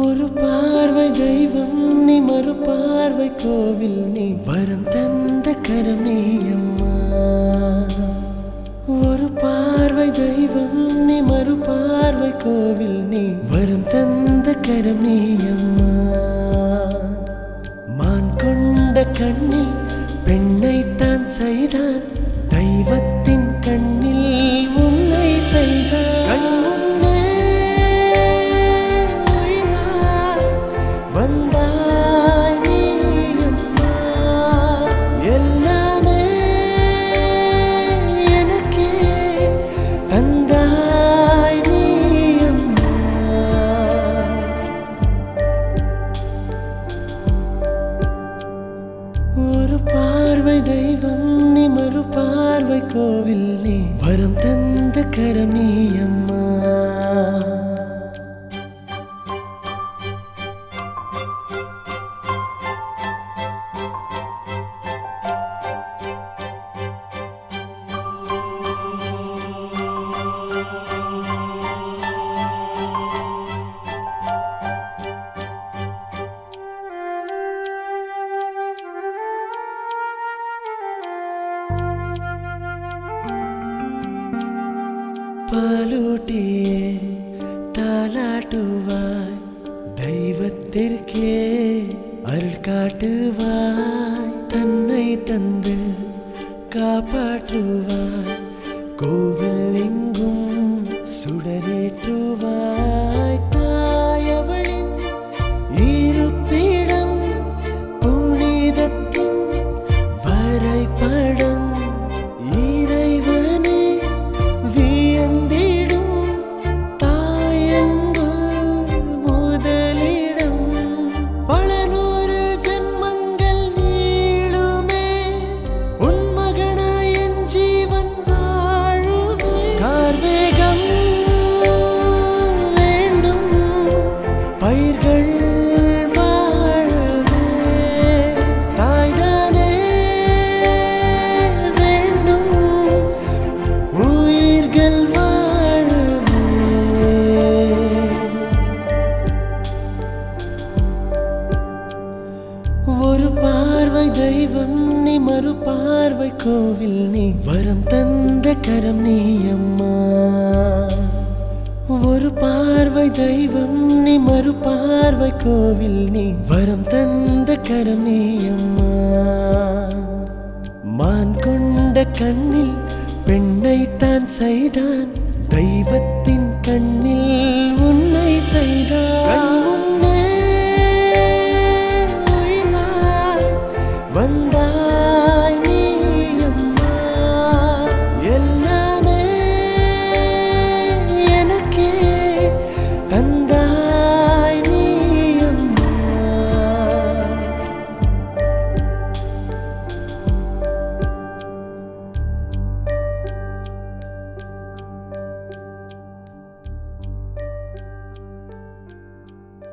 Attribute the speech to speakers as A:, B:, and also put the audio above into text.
A: ஒரு பார்வை தெய்வம் நீ மறு பார்வை கோவில் நீ வரம் தந்த கரம் நீ அம்மா ஒரு பார்வை தெய்வம் நீ மறு பார்வை கோவில் நீ வரம் தந்த கரம் நீ அம்மா மான் கொண்ட கண்ணில் பெண்ணைத்தான் செய்தான் தெய்வத்தின் கண்ணில் உன்னை செய்தான் கண் முன்னே உயிராய் வந்தாய் நீ அம்மா. எல்லாமே எனக்கே தந்தாய் நீ அம்மா ஒரு பார்வை தெய்வம் நீ மறு பார்வை கோவில் நீ வரம் தந்த கரம் நீ அம்மா பாலூட்டியே தாலாட்டுவாய் தெய்வத்திற்கே அருள் காட்டுவாய் தன்னை தந்து காப்பாற்றுவாய் கோவில் எங்கும் சுடரேற்றுவாய் தாயவளின் இருப்பிடம் புனிதத்தின் வரைபடம் இறைவனே வியந்திடும் தாயன்பு முதலிடம் பல நூறு ஜென்மங்கள் நீளுமே உன் மகனாய் என் ஜீவன் வாழுமே கார்வேகம் வேண்டும் பயிர்கள் வாழவே தாய்தானே வேண்டும் உயிர்கள் வாழவே ஒரு பார்வை தெய்வம் நீ மறு பார்வை கோவில் நீ வரம் தந்த கரம் நீ அம்மா ஒரு பார்வை தெய்வம் நீ மறு பார்வை கோவில் நீ வரம் தந்த கரம் நீ அம்மா மான் கொண்ட கண்ணில் பெண்ணைத்தான் செய்தான் தெய்வத்தின் கண்ணில் உன்னை செய்தான் கண் முன்னே உயிராய் வந்த